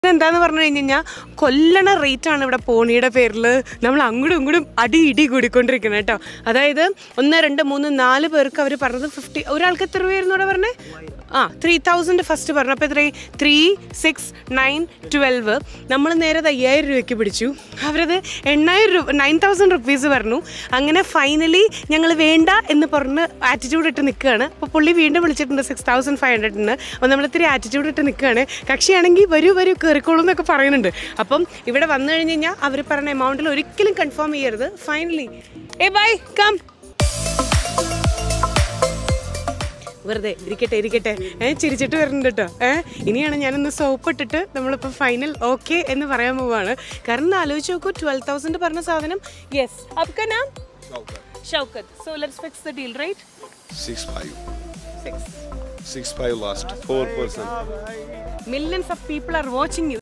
എന്താന്ന് പറഞ്ഞു കഴിഞ്ഞ് കഴിഞ്ഞാൽ കൊല്ലണ റേറ്റ് ആണ് ഇവിടെ പോണിയുടെ പേരിൽ നമ്മൾ അങ്ങോട്ടും ഇങ്ങോട്ടും അടി ഇടി കൂടിക്കൊണ്ടിരിക്കുന്നത് കേട്ടോ അതായത് ഒന്ന് രണ്ട് മൂന്ന് നാല് പേർക്ക് അവർ പറഞ്ഞത് ഫിഫ്റ്റി ഒരാൾക്ക് എത്ര രൂപയായിരുന്നു ഇവിടെ പറഞ്ഞേ ആ ത്രീ തൗസൻഡ് ഫസ്റ്റ് പറഞ്ഞു അപ്പോൾ എത്രയായി ത്രീ സിക്സ് നയൻ ട്വൽവ് നമ്മൾ നേരെ അത് അയ്യായിരം രൂപയ്ക്ക് പിടിച്ചു അവരത് എണ്ണായിരം രൂപ നയൻ തൗസൻഡ് റുപ്പീസ് പറഞ്ഞു അങ്ങനെ ഫൈനലി ഞങ്ങൾ വേണ്ട എന്ന് പറഞ്ഞ് ആറ്റിറ്റ്യൂഡ് ഇട്ട് നിൽക്കുകയാണ് അപ്പോൾ പുള്ളി വീണ്ടും വിളിച്ചിട്ടുണ്ട് സിക്സ് തൗസൻഡ് ഫൈവ് ഹൺഡ്രഡിന് അപ്പോൾ നമ്മൾ ഇത്തിരി ആറ്റിറ്റ്യൂഡ് ഇട്ട് നിൽക്കുകയാണ് കക്ഷിയാണെങ്കിൽ വരൂ വരൂ കയറിക്കോളൂ എന്നൊക്കെ പറയുന്നുണ്ട് അപ്പം ഇവിടെ വന്നു കഴിഞ്ഞ് കഴിഞ്ഞാൽ അവർ പറഞ്ഞ എമൗണ്ടിൽ ഒരിക്കലും കൺഫേം ചെയ്യരുത് ഫൈനലി ഏ ബൈ കം വെറുതെ ഇരിക്കട്ടെ ഇരിക്കട്ടെ ഏ ചിരിച്ചിട്ട് വരുന്നുണ്ട് കേട്ടോ ഏ ഇനിയാണ് ഞാനൊന്ന് സോപ്പ് ഇട്ടിട്ട് നമ്മളിപ്പോൾ ഫൈനൽ ഓക്കെ എന്ന് പറയാൻ പോവാണ് കാരണം ഒന്ന് ആലോചിച്ച് നോക്കൂ ട്വൽവ് തൗസൻഡ് പറഞ്ഞ സാധനം യെസ് അപ്ക നാം Shoukath so let's fix the deal right Six five. Six Six five last. Four percent. millions of people are watching you